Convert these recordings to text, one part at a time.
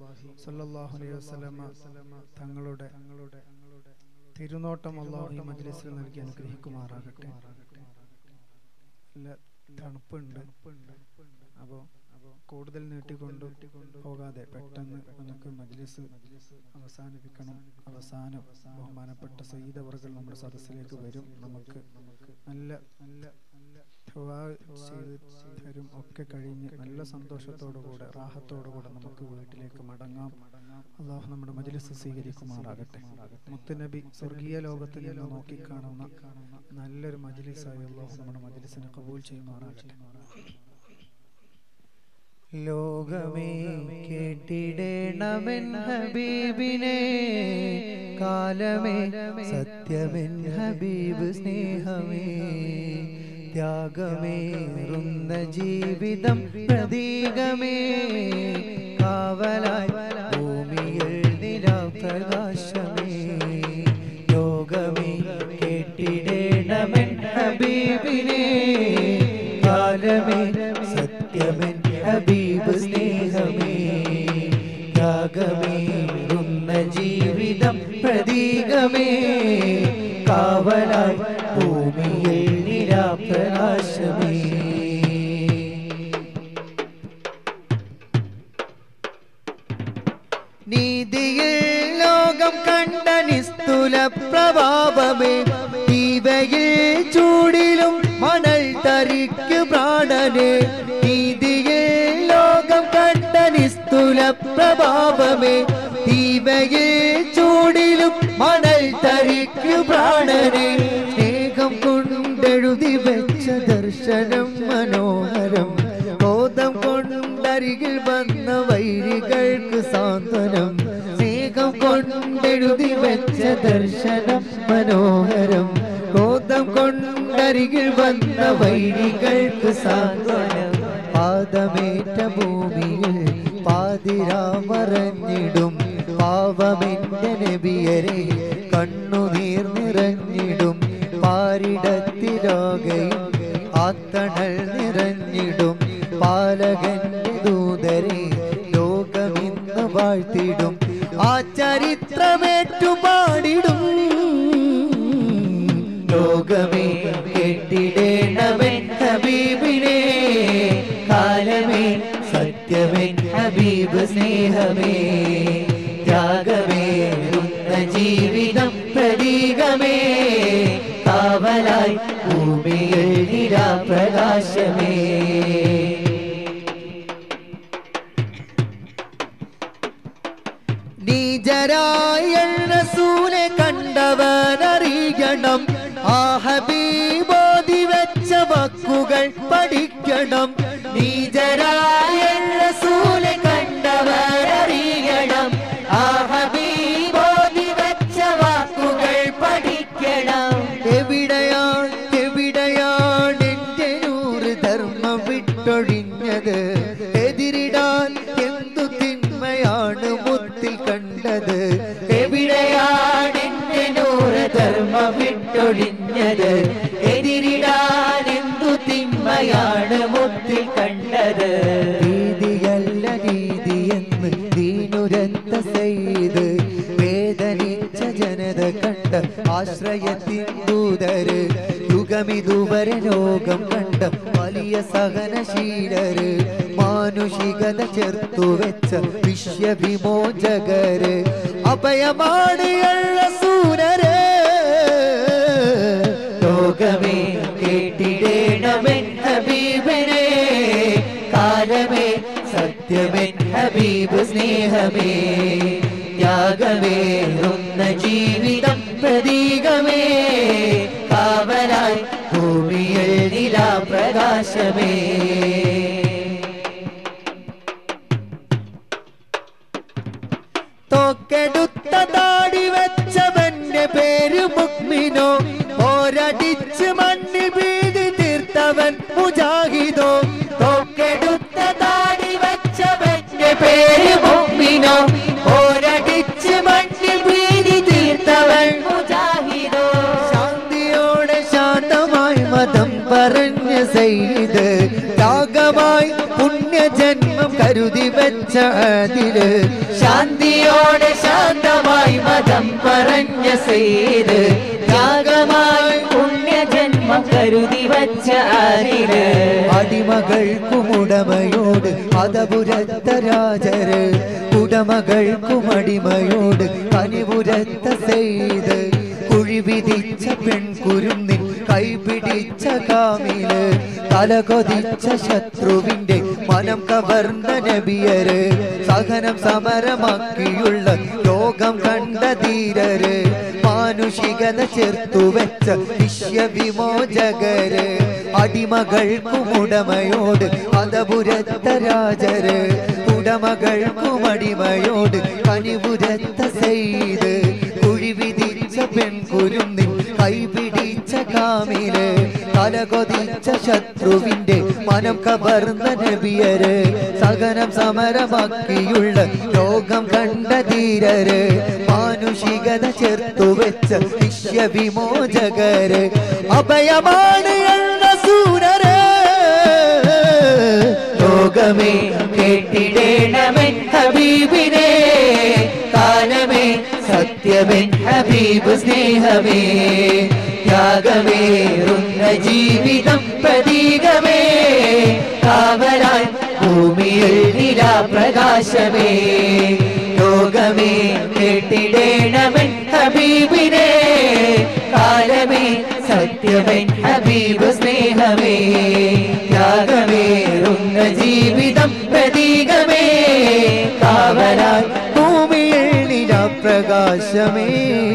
സല്ലല്ലാഹു അലൈഹി വസല്ലമ തങ്ങളുടെ തിരുനോട്ടം അള്ളാഹു ഈ മജ്ലിസിൽ നൽകി അനുഗ്രഹിക്കുമാറാകട്ടെ നല്ല തണുപ്പുണ്ട് അപ്പോൾ കൂടുതൽ നീട്ടിക്കൊണ്ട് പോകാതെ പെട്ടെന്ന് നമുക്ക് മജ്ലിസ് അവസാനിപ്പിക്കണം അവസാനം ബഹുമാനപ്പെട്ട സയ്യിദ് അവർകൾ നമ്മുടെ സദസ്സിലേക്ക് വരും നമുക്ക് നല്ല നല്ല ദുആ ചെയ്ത് തരും ഒക്കെ കഴിഞ്ഞ് നല്ല സന്തോഷത്തോടുകൂടെ റാഹത്തോടുകൂടെ നമുക്ക് വീട്ടിലേക്ക് മടങ്ങാം അള്ളാഹു നമ്മുടെ മജ്ലിസ് സ്വീകരിക്കുമാറാകട്ടെ മുത്തുനബി സ്വർഗീയ ലോകത്തിൽ നിന്ന് നോക്കിക്കാണുന്ന നല്ലൊരു മജ്ലിസായി അള്ളാഹു നമ്മുടെ മജ്ലിസിനെ കബൂൽ ചെയ്യുമാറാകട്ടെ ലോകമേ കേട്ടിടേണമെൻ ഹബീബിനെ കാലമേ സത്യമെൻ ഹബീബ് സ്നേഹമേ ത്യാഗമേറുന്ന ജീവിതം പ്രതീകമേ കാവലായി ഭൂമിയിൽ നിലാപ്രകാശമേ ലോകമേ കേട്ടിടേണമെൻ ഹബീബിനെ കാലമേ സത്യമെൻ ഹബീബ് സ്നേഹമേ ത്യാഗമേറുന്ന ജീവിതം പ്രതീകമേ കാവലായി ഭൂമിയിൽ നിരാപ്രകാശമേ നീതിയിൽ ലോകം കണ്ട നിസ്തുല പ്രഭാവമേ ദീപയിൽ ചൂടിലും മണൽ തരിക്ക് പ്രാണനെ നീതിയിൽ ലോകം കണ്ട നിസ്തുല പ്രഭാവമേ ദീപയിൽ ചൂടിലും മണൽ തരിക്ക് പ്രാണനെ സ്നേഹം കൊണ്ടെഴുതി വെച്ച ദർശനം മനോഹരം ബോധം കൊണ്ടരികിൽ വന്ന വൈരികൾക്ക് സാന്ത്വനം സ്നേഹം കൊണ്ടെഴുതി വെച്ച ദർശനം മനോഹരം ബോധം കൊണ്ടരികിൽ വന്ന വൈരികൾക്ക് സാന്ത്വനം പാദമേറ്റ ഭൂമിയിൽ പാതിരാമറഞ്ഞിടും പാവമെന്റെ നബിയരെ കണ്ണുനീർ നിറഞ്ഞിടും പാരിടത്തിലാകയും ആത്തണൽ നിറഞ്ഞിടും പാലകന്റെ ദൂതരെ ലോകമിന്ന് വാഴ്ത്തിടും ആ ചരിത്രമേറ്റു പാടിടും ലോകമേ കെട്ടിടേണവൻ ഹബീബിനെ കാലമേ സത്യമേ ഹബീബ് സ്നേഹമേ ത്യാഗമേറുന്ന ജീവിതം പ്രതീകമേ കാവലായി ഭൂമിയിൽ നിരാപ്രകാശമേ നീജരായ റസൂലെ കണ്ടവനറിയണം ആ ഹബീബോധി വെച്ച വാക്കുകൾ പഠിക്കണം നീജരായ റസൂലെ കണ്ടവരറിയണം ആ ഹബീബോധി വെച്ച വാക്കുകൾ പഠിക്കണം എവിടെയാണ് എവിടെയാണ് എന്റെ നൂറ് ധർമ്മം വിട്ടൊഴിഞ്ഞത് എതിരിടാൻ എന്തു തിന്മയാണ് മുത്തിൽ കണ്ടത് എവിടെയാണ് എന്റെ നൂറ് ധർമ്മം വിട്ടൊഴിഞ്ഞത് എതിരിടാൻ എന്തു തിന്മയാണ് മുത്തിൽ കണ്ടത് രീതിയല്ല രീതി എന്ന് ദീനുരത്ത ചെയ്ത് വേദനിച്ച ജനത കണ്ട ആശ്രയത്തിൻ ദൂതര് യുഗമിതുവരെ ലോകം കണ്ട വലിയ സഹനശീലര് മാനുഷികത ചേർത്തു വെച്ച വിശ്വവിമോചകര് അഭയമാണ് സൂരര് ലോകമേ കേട്ടിടേണമെൻ ഹബീബിനെ കാലമേ സത്യമെൻ ഹബീബ് സ്നേഹമേ ത്യാഗമേറുന്ന ജീവിതം പ്രതീകമേ കാവലായി ഭൂമിയിൽ നിലാപ്രകാശമേ തോക്കെടുത്ത താടി വെച്ചവന്റെ പേര് മുക്മിനോ പോരടിച്ച് മണ്ണിൽ ഭീതി തീർത്തവൻ മുജാഹിദോ തോക്കെടുത്ത താടി വെച്ചവന്റെ പേര് മുക്മിനോ പോരടിച്ച് മണ്ണിൽ ഭീതി തീർത്തവൻ മുജാഹിദോ ശാന്തിയോടെ ശാന്തമായി മതം പറഞ്ഞ സെയ്ത് ത്യാഗമായി പുണ്യജന്മം കരുതി വെച്ച അതില് ശാന്തിയോടെ ശാന്തമായി മതം പറഞ്ഞ സെയ്ത് ത്യാഗമായി പുണ്യജന്മം കരുതി വച്ച ആരില് അടിമകൾക്കും ഉടമയോട് അതപുരത്ത രാജര് ഉടമകൾക്കും അടിമയോട് കനിപുരത്ത സെയ്ത് കുഴി വിധിച്ച പെൺകുരുന്നിൻ കൈപിടിച്ച കാമില് തലകൊതിച്ച ശത്രുവിന്റെ മനം കവർന്ന നബിയര് സഹനം സമരമാക്കിയുള്ള ലോകം കണ്ട ധീരര് മാനുഷികത ചേർത്തു വെച്ച വിശ്വവിമോചകര് അടിമകൾക്കും ഉടമയോട് അതപുരത്ത രാജര് ഉടമകൾക്കും അടിമയോട് കനിപുരത്ത സെയ്ത് കുഴി വിധിച്ച പെൺകുരുന്നിൻ കൈപിടിച്ച കാമില് തലകൊതിച്ച ശത്രുവിന്റെ മനം കവർന്ന നബിയര് സഹനം സമരമാക്കിയുള്ള ലോകം കണ്ട ധീരര് മാനുഷികത ചേർത്തു വെച്ച വിശ്വവിമോചകര് അഭയമാണ് എന്ന സൂരര് ലോകമേ കേട്ടിടേണമൻ ഹബീബിനെ കാലമേ സത്യമൻ ഹബീബ് സ്നേഹമേ ത്യാഗമേറുന്ന ജീവിതം പ്രതീകമേ കാവലാൻ ഭൂമിയിൽ നിലാപ്രകാശമേ ലോകമേ കേട്ടിടേണമൻ ഹബീബിനെ കാലമേ സത്യമൻ ഹബീബ് സ്നേഹമേ ത്യാഗമേറുന്ന ജീവിതം പ്രതീകമേ കാവലാൻ ഭൂമിയിൽ നിലാപ്രകാശമേ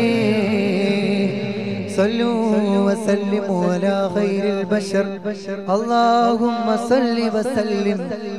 صلوا وسلموا على خير البشر اللهم صل وسلم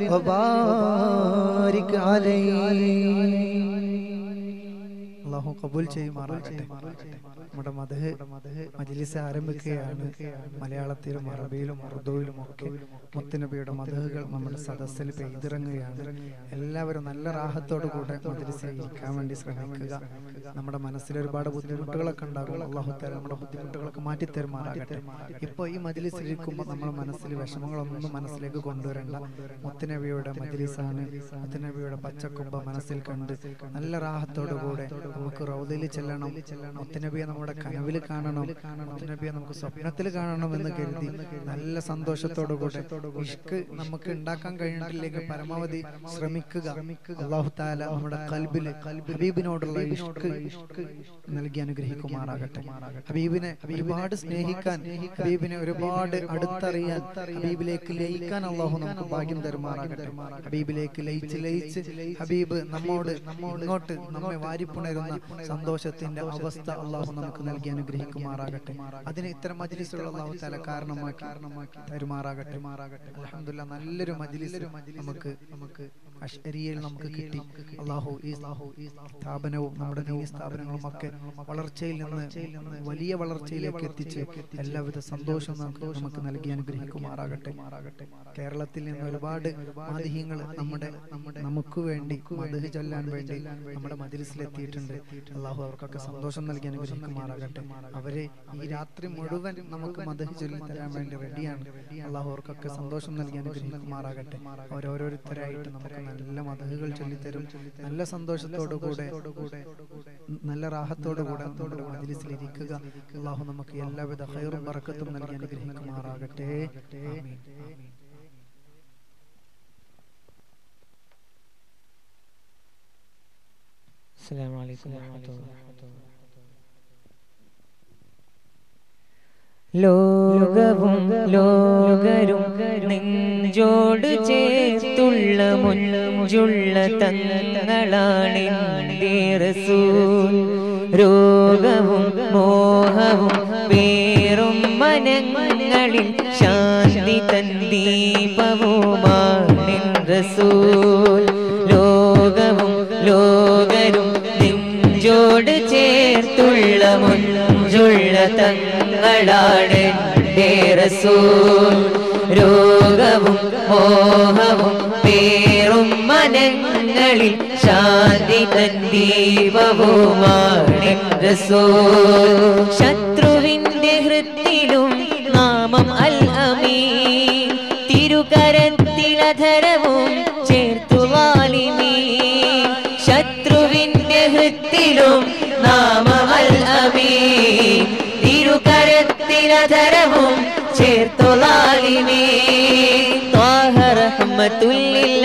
وبارك عليه അള്ളാഹു കബൂൽ ചെയ്യുമാറാകട്ടെ നമ്മുടെ മതഹ് മജ്ലിസ് ആരംഭിക്കുകയാണ് മലയാളത്തിലും അറബിയിലും ഉറുദുവിലും ഒക്കെ മുത്തുനബിയുടെ മതഹുകൾ നമ്മുടെ സദസ്സിൽ പെയ്തിറങ്ങുകയാണ് എല്ലാവരും നല്ല റാഹത്തോടു കൂടെ മജ്ലിസിൽ ഇരിക്കാൻ വേണ്ടി ശ്രമിക്കുക നമ്മുടെ മനസ്സിൽ ഒരുപാട് ബുദ്ധിമുട്ടുകളൊക്കെ ഉണ്ടാകും അള്ളാഹു തല നമ്മുടെ ബുദ്ധിമുട്ടുകളൊക്കെ മാറ്റി തരുമാറാകട്ടെ ഇപ്പോൾ ഈ മജ്ലിസിൽ ഇരിക്കുമ്പോൾ നമ്മുടെ മനസ്സിൽ വിഷമങ്ങളൊന്നും മനസ്സിലേക്ക് കൊണ്ടുവരണ്ട മുത്തുനബിയുടെ മജ്ലിസാണ് മുത്തുനബിയുടെ പച്ചക്കൊമ്പ മനസ്സിൽ കണ്ട് നല്ല റാഹത്തോടു കൂടെ നമുക്ക് റൗദയിൽ ചെല്ലണം മുത്തുനബിയെ നമ്മുടെ കനവിൽ കാണണം മുത്തുനബിയെ നമുക്ക് സ്വപ്നത്തിൽ കാണണം എന്ന് കരുതി നല്ല സന്തോഷത്തോടു കൂടെ ഇഷ്ക് നമുക്ക് ഉണ്ടാക്കാൻ കഴിഞ്ഞിട്ടില്ലെങ്കിൽ പരമാവധി ശ്രമിക്കുക അള്ളാഹു താല നമ്മുടെ കൽബില് ഹബീബിനോടുള്ള ഇഷ്ക് നൽകി അനുഗ്രഹിക്കുമാറാകട്ടെ ഹബീബിനെ ഒരുപാട് സ്നേഹിക്കാൻ ഹബീബിനെ ഒരുപാട് അടുത്തറിയാൻ ഹബീബിലേക്ക് ലയിക്കാൻ അള്ളാഹു നമുക്ക് ഭാഗ്യം തരുമാറാകട്ടെ ഹബീബിലേക്ക് ലയിച്ച് ലയിച്ച് ഹബീബ് നമ്മോട് ഇങ്ങോട്ട് നമ്മെ വാരിപ്പുണരുന്ന സന്തോഷത്തിന്റെ അവസ്ഥ അള്ളാഹു നമുക്ക് നൽകി അനുഗ്രഹിക്കുമാറാകട്ടെ അതിന് ഇത്തരം മജ്ലിസുള്ള അള്ളാഹു തല കാരണമാക്കി തരുമാറാകട്ടെ അലഹമില്ല നല്ലൊരു മജ്ലിസ് നമുക്ക് നമുക്ക് അഷ്അരിയയിൽ നമുക്ക് കിട്ടി അള്ളാഹു ഈ ഈ സ്ഥാപനവും നമ്മുടെ ദീനി സ്ഥാപനങ്ങളും ഒക്കെ വളർച്ചയിൽ നിന്ന് വലിയ വളർച്ചയിലേക്ക് എത്തിച്ച് എല്ലാവിധ സന്തോഷവും നമുക്ക് നമുക്ക് നൽകി അനുഗ്രഹിക്കുമാറാകട്ടെ കേരളത്തിൽ നിന്ന് ഒരുപാട് മാതിഹ്യങ്ങൾ നമ്മുടെ നമ്മുടെ നമുക്ക് വേണ്ടി മധു ചൊല്ലാൻ വേണ്ടി നമ്മുടെ മജിലിസിലെത്തിയിട്ടുണ്ട് അള്ളാഹു അവർക്കൊക്കെ സന്തോഷം നൽകി അനുഗ്രഹിക്കുമാറാകട്ടെ അവരെ ഈ രാത്രി മുഴുവൻ നമുക്ക് മധു ചൊല്ലി തരാൻ വേണ്ടി റെഡിയാണ് അള്ളാഹു അവർക്കൊക്കെ സന്തോഷം നൽകി അനുഗ്രഹിക്കുമാറാകട്ടെ ഓരോരോരുത്തരായിട്ട് നമുക്ക് നല്ല മതകുകൾ ചൊല്ലിത്തരും നല്ല സന്തോഷത്തോടു കൂടെ നല്ല റാഹത്തോടു കൂടെ നമ്മുടെ മജിലിസിൽ ഇരിക്കുക അള്ളാഹു നമുക്ക് എല്ലാവിധ ഹൈറും ബറക്കത്തും നൽകി അനുഗ്രഹിക്കുമാറാകട്ടെ ആമീൻ അസ്സലാമു അലൈക്കും വറഹ്മത്തുള്ളാഹി ലോകവും ലോകരും നെഞ്ചോട് ചേർത്തുള്ള മുഞ്ചുള്ള തങ്ങളാണെന്റെ റസൂൽ രോഗവും മോഹവും പേറും മനങ്ങളിൽ ശാന്തി തൻ ദീപവുമാണ് റസൂൽ ലോകവും ലോകരും നെഞ്ചോട് ചേർത്തുള്ള മുഞ്ചുള്ള തങ്ങളാണ് എൻ്റെ റസൂൽ രോഗവും മോഹവും പേറും മനങ്ങളിൽ ശാന്തി തൻ ദീപവുമാണ് റസൂൽ ശത്രുവിന്റെ ഹൃത്തിലും നാമം അൽ അമീൻ തിരുകരത്തിലധരവും ചേർത്തു വാലിമീൻ ശത്രു ഹൃത്തിലും നാമമൽ അമീൻ തിരുകരത്തിലധരവും ചേർത്തു ലാലിമീ ത്വാഹ റഹ്മത്തുല്ലിൽ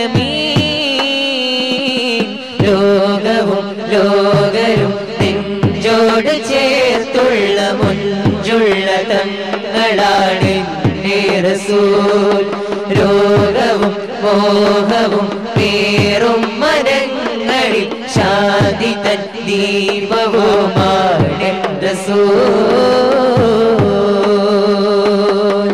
ആലമീൻ ലോകവും ലോകരും നെഞ്ചോട് ചേർത്തുള്ള മുഞ്ചുള്ള തങ്ങളാണ് എൻ്റെ റസൂൽ രോഗവും മോഹവും പേറും മനങ്ങളിൽ ശാന്തി തൻ ദീപവുമാണ് എൻ്റെ റസൂൽ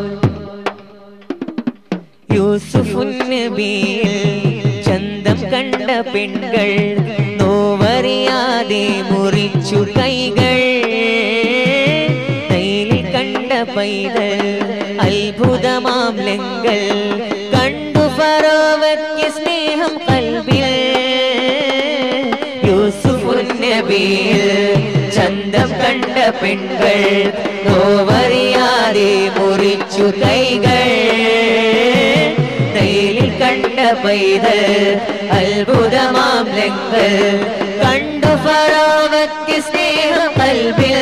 യൂസുഫുൻ നബിയിൽ ചന്തം കണ്ട പെൺകൾ നോവറിയാതെ മുറിച്ചു കൈകൾ തൈലിൽ കണ്ട പൈതൽ അത്ഭുതമാം ലങ്കൽ കണ്ടു ഫറോവയ്ക്ക് സ്നേഹം കൽബിൽ യൂസുഫുൻ നബിയിൽ ചന്തം കണ്ട പെൺകൾ നോവറിയാതെ മുറിച്ചു കൈകൾ തൈലിൽ കണ്ട പൈതൽ അത്ഭുതമാം ലങ്കൽ കണ്ടു ഫറാവയ്ക്ക് സ്നേഹം കൽബിൽ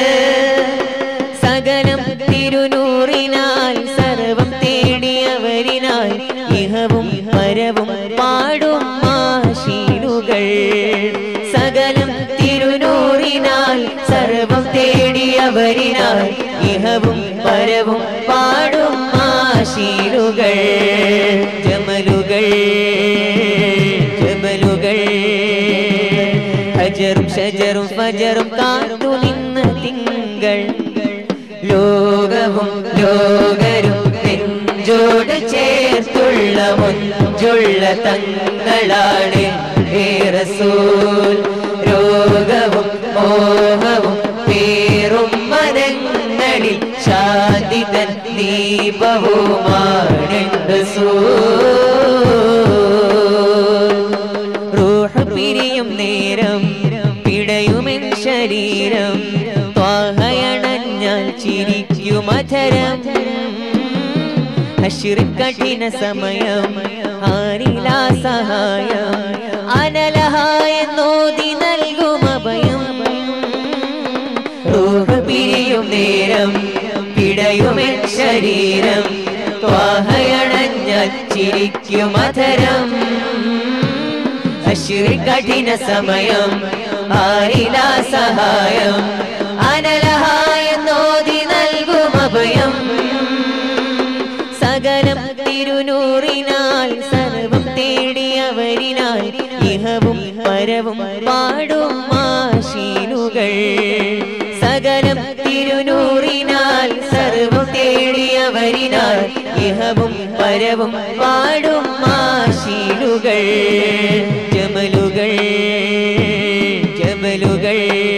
സകലം തിരുനൂറിനാൽ സർവം തേടിയവരിനാൽ ഇഹവും പരവും പാടും മാശീലുകൾ സകലം തിരുനൂറിനാൽ സർവം തേടിയവരിനാൽ ഇഹവും പരവും പാടും മാശീലുകൾ ജമലുകൾ ജമലുകൾ ഹജറും ഷജറും ഫജറും കാത്തു നിന്ന് തിങ്കൾ ലോകവും ലോകരും നെഞ്ചോട് ചേർത്തുള്ള മുഞ്ചുള്ള തങ്ങളാണ് ഹേ റസൂൽ രോഗവും മോഹവും പേറും മനങ്ങളിൽ ശാന്തി തൻ ദീപവുമാണ് റസൂൽ റൂഹ് പിരിയും നേരം പിടയുമെൻ ശരീരം ത്വാഹയണഞ്ഞാൽ ചിരിക്കുമധരം അശ്രി കഠിന സമയം ആരിലാ സഹായം അനലഹായ നോതി നൽകും അഭയം റൂഹ് പിരിയും നേരം പിടയുമെൻ ശരീരം ത്വാഹയണഞ്ഞാൽ ചിരിക്കുമധരം അശ്രി കഠിന സമയം ആരിലാ സഹായം അനലഹായ നോതി നൽകും അഭയം സകലം തിരുനൂറിനാൽ സർവം തേടിയവരിനാൽ ഇഹവും പരവും പാടും മാശീലുകൾ സകലം തിരുനൂറിനാൽ സർവം തേടിയവരിനാൽ ഇഹവും പരവും പാടും മാശീലുകൾ ജമലുകൾ ജമലുകൾ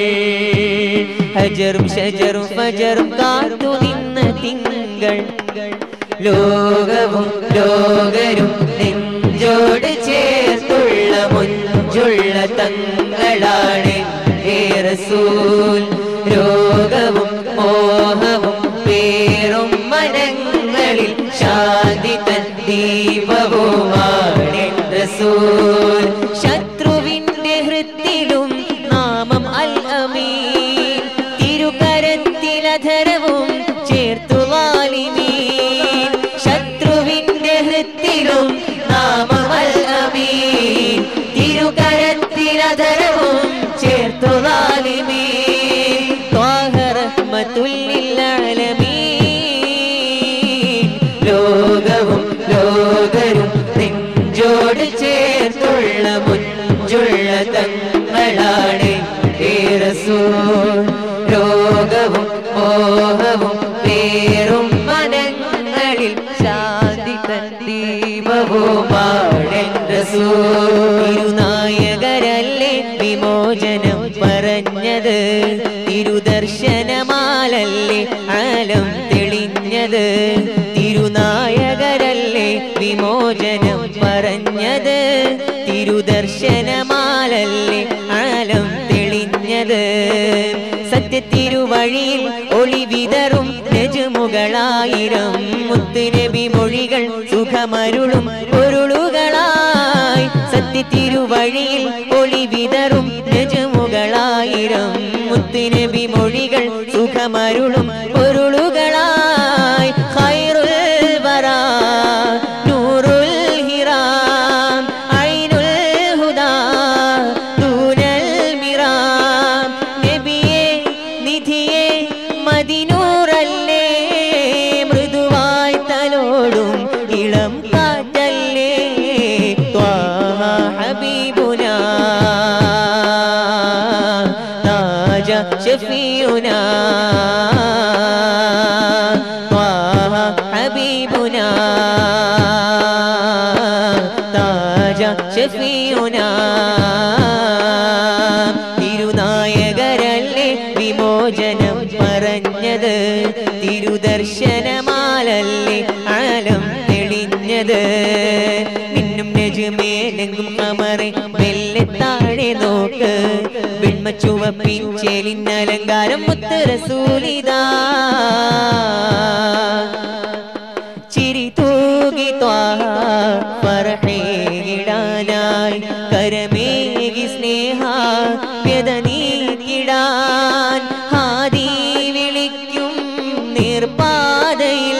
ഹജറും ഷജറും ഫജറും കാത്തു നിന്ന് തിങ്കൾ ലോകവും ലോകരും നെഞ്ചോട് ചേർത്തുള്ള മുഞ്ചുള്ള തങ്ങളാണ് ഹേ റസൂൽ രോഗവും മോഹവും പേറും മനങ്ങളിൽ ശാന്തി തൻ ദീപവുമാണ് റസൂൽ ശത്രുവിന്റെ ഹൃത്തിലും നാമം അൽ അമീൻ തിരുകരത്തിലധരവും ചേർത്തു വാലിമീൻ ശത്രുവിന്റെ ഹൃത്തിലും നാമം അൽ അമീൻ തിരുകരത്തിലധരവും ചേർത്തു വാലിമീൻ ത്വാഹ റഹ്മത്തുല്ലിൽ ആലമീൻ ലോകവും ലോകരും നെഞ്ചോട് ചേർത്തുള്ള മുഞ്ചുള്ള തങ്ങളാണ് ഹേ റസൂൽ രോഗവും മോഹവും പേറും മനങ്ങളിൽ ശാന്തി തൻ ദീപവുമാണ് തിരുനായകരല്ലേ വിമോചനം പറഞ്ഞത് തിരുദർശനമാലല്ലേ ആലം തെളിഞ്ഞത് തിരുനായകരല്ലേ വിമോചനം പറഞ്ഞത് തിരുദർശനമാലല്ലേ ആലം തെളിഞ്ഞത് സത്യത്തിരുവഴിയിൽ ഒളി വിതറും രജുമുകളായിരം മുത്തുനബി മൊഴികൾ സുഖമരുളും പൊരുളുകളായി സത്യത്തിരുവഴിയിൽ ഒളി ഒളിവിതറും രജമുകളായിരം മുത്തുനബി മൊഴികൾ സുഖമരുളും പൊരുളുകളായി ഖൈറുൽ വറാ നൂറുൽ ഹിറാം ഐനുൽ ഹുദാ ദൂനൽ മിറാം നബിയേ നിധിയേ മദിനൂറല്ലേ മൃദുവായി തലോടും ഇളം കാറ്റല്ലേ ത്വാഹ ഹബീബുന താജ ഷഫീഉന ത്വാഹ ഹബീബുന താജ ഷഫീഉന തിരുനായകരല്ലേ വിമോചനം പറഞ്ഞത് തിരുദർശനമാലല്ലേ ആലം തെളിഞ്ഞത് മിന്നും നെജുമേലെങ്കും കമറെ മെല്ലെ താഴെ നോക്ക് വെണ്മ ചുവപ്പിൻ ചേലിന്നലങ്കാരം മുത്ത് റസൂലിതാ ചിരി തൂകി പറഹേകിടാനായി കരമേകി സ്നേഹ വ്യത നീക്കിടാൻ ഹാദി വിളിക്കും നീർപ്പാതയിൽ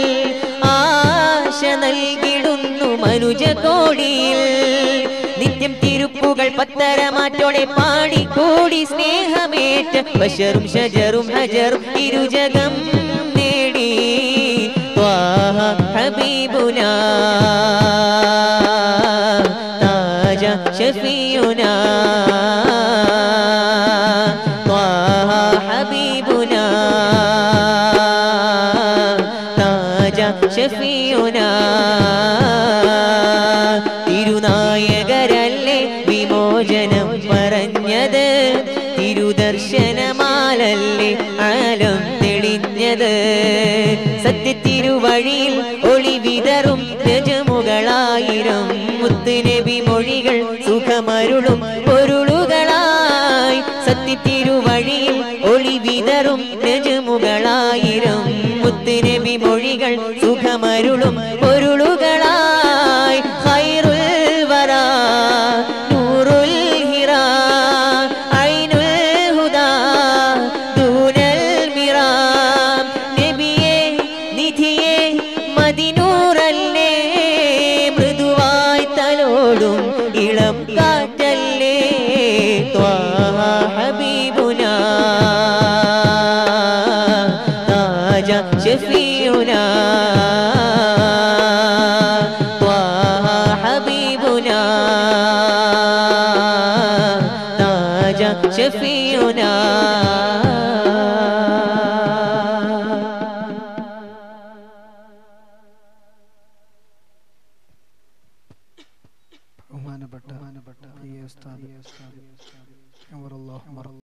ആശ നൽകിടുന്നു മനുജ കോടിയിൽ നിത്യം തിരുപ്പുകൾ പത്തരമാറ്റോടെ പാടിക്കൂടി സ്നേഹമേറ്റ ബഷറും ഷജറും ഹജറും ഇരുജകം നേടി ത്വാഹ ഹബീബുന താജ ഷഫീയുന ത്വാഹ ഹബീബുന താജ ഷഫീയുന തിരുനായകരല്ലേ വിമോചനം പറഞ്ഞത് തിരുദർശനമാലല്ലേ ആലം തെളിഞ്ഞത് സത്യത്തിരുവഴിയിൽ ഒളി വിതറും രജമുകളായിരം മുത്തുനബി മൊഴികൾ സുഖമരുളും പൊരുളുകളായി സത്യത്തിരുവഴിയിൽ ഒളി വിതറും രജമുകളായിരം മുത്തുനബി മൊഴികൾ സുഖമരുളും പൊരുളുകളായി ഖൈറുൽ വറാ നൂറുൽ ഹിറാ ഐനുൽ ഹുദാ ദൂനൽ മിറാം നബിയേ നിധിയേ മദിനൂറല്ലേ മൃദുവായി തലോടും ഇളം കാറ്റല്ലേ ത്വാഹ ഹബീബുന താജ ഷഫീഉന ത്വാഹ ഹബീബുന താജ ഷഫീഉന ബഹുമാനപ്പെട്ട ബഹുമാനപ്പെട്ട പ്രിയ ഉസ്താദ് അവർ അല്ലാഹു